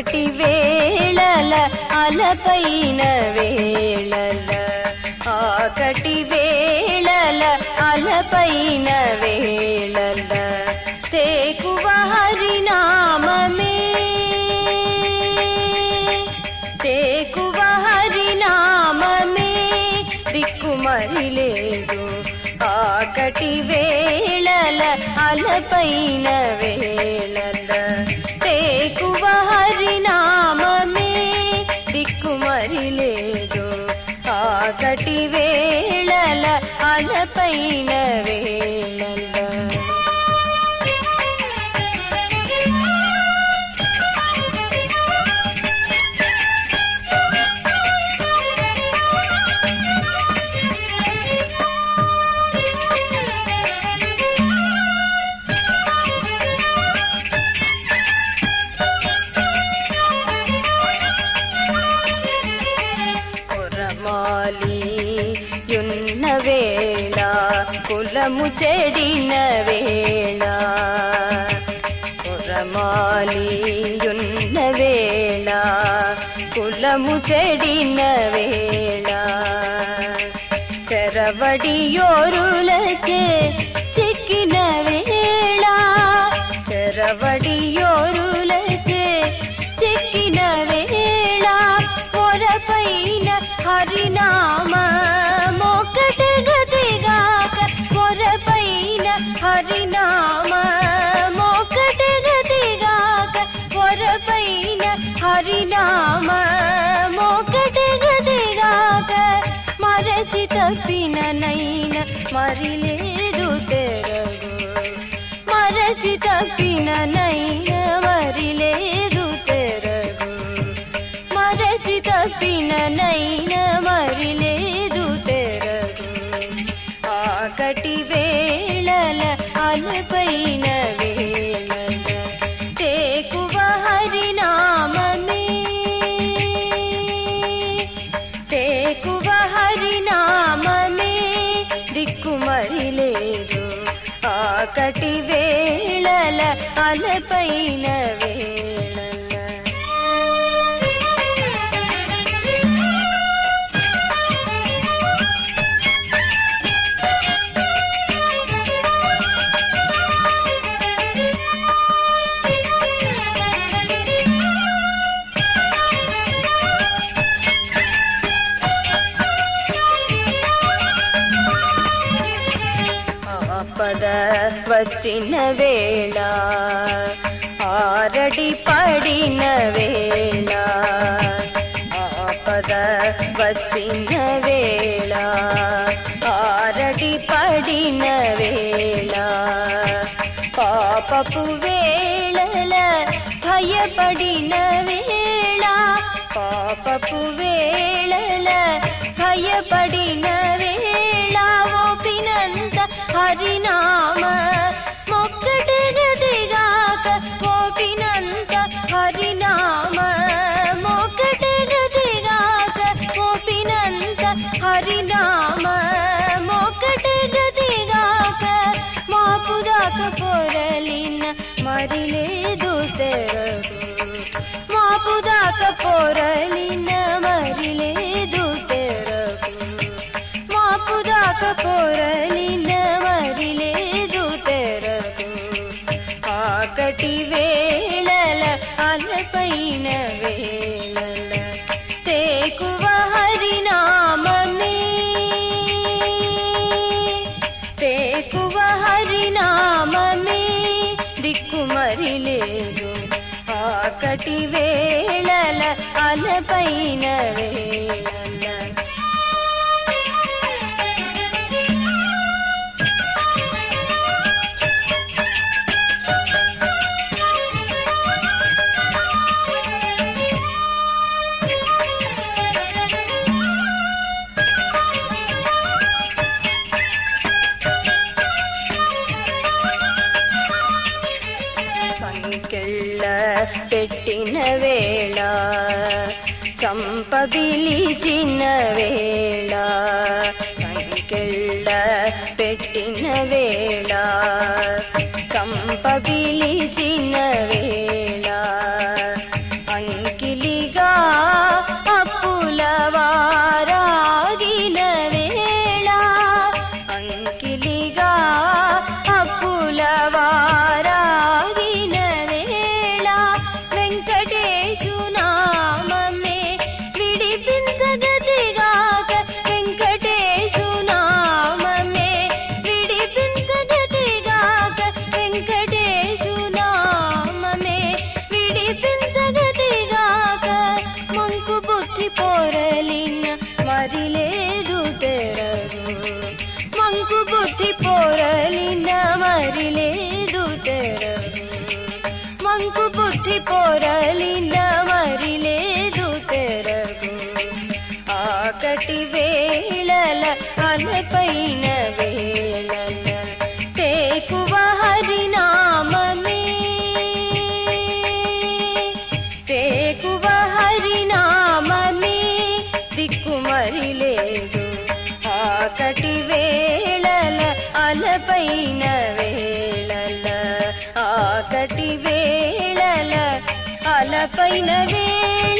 ఆకటి వేళల అలపైన వేళల ఆకటి వేళల అలపైన వేళల తేకువ హరినామమే తేకువ హరినామమే దిక్కుమరి లేదు ఆకటి వేళల అలపైన వేళల తేకువ హరినామమే దిక్కుమరి లేదు ఆకటి వేళల అలపైన వేళల కురమాలి యున్న వేళ కులము చెడిన వేళ కురమాలి యున్న వేళ కులము చెడిన వేళ చెరవడియోరులచే చిక్కిన వేళ చెరవడియోరులచే చిక్కిన వేళ పొరపైన హరినామ మొక్కట గతిగాక పొరపైన హరినామ మొక్కట గతిగాక పొరపైన హరినామ మొక్కట గతిగాక మరచి తప్పిన నైన మరి లేదు తెరగు మరచి తప్పిన నైన మరి లేదు తెరగు మరచి తప్పిన నైన మరి లేదు తెరగు ఆకటి వేళల అలపైన వేళల తేకువ హరినామమే తేకువ హరినామమే దిక్కుమరి లేదు ఆకటి వేళల అలపైన వేళల ఆపద వచ్చిన వేళ ఆరడి పడిన వేళ ఆపద వచ్చిన వేళ ఆరడి పడిన వేళ పాపపు వేళల భయపడిన వేళ పాపపు వేళల భయపడిన వేళ ఓపినంత హరినామ మొక్కట గదిగాక ఓపినంత హరినామ మొక్కట గదిగాక ఓపినంత హరినామ మొక్కట గదిగాక మాపుదాక పొరలిన మరి లేదు తెరగు మాపుదాక పొరలిన మరి లేదు తెరగు మాపుదాక పొరలిన మరి లేదు తెరగు ఆకటి వేళల అలపైన వేళల తేకువ హరినామమే తేకువ హరినామమే దిక్కుమరి లేదు ఆకటి వేళల అలపైన వేళల సంకెళ్ళ పెట్టిన వేళ చంప పిలిచిన వేళ సంకెళ్ళ పెట్టిన వేళ చంప పిలిచిన వేళ అంగ అప్పుల వారాగిన వేళ అంకిలిగా అప్పుల వారాగిన వేళ వెంకటేశు నామమే విడిపించగతిగాక వెంకటేశు నామమే విడిపించగతిగాక వెంకటేశు నామమే విడిపించగతిగాక మంకు బుద్ధి పోరలిన మరి లేదు తెరగు మంకు బుద్ధి పోరలిన మరి లేదు తెరగు మంకు బుద్ధి పోరలిన మరి లేదు తెరగు ఆకటి వేళల అలపైన వేళల తేకువ హరినామమే తేకువ హరినామమే దిక్కుమరి లేదు ఆకటి వేళల అలపైన వేళల ఆకటి వేళల అలపైన వేళ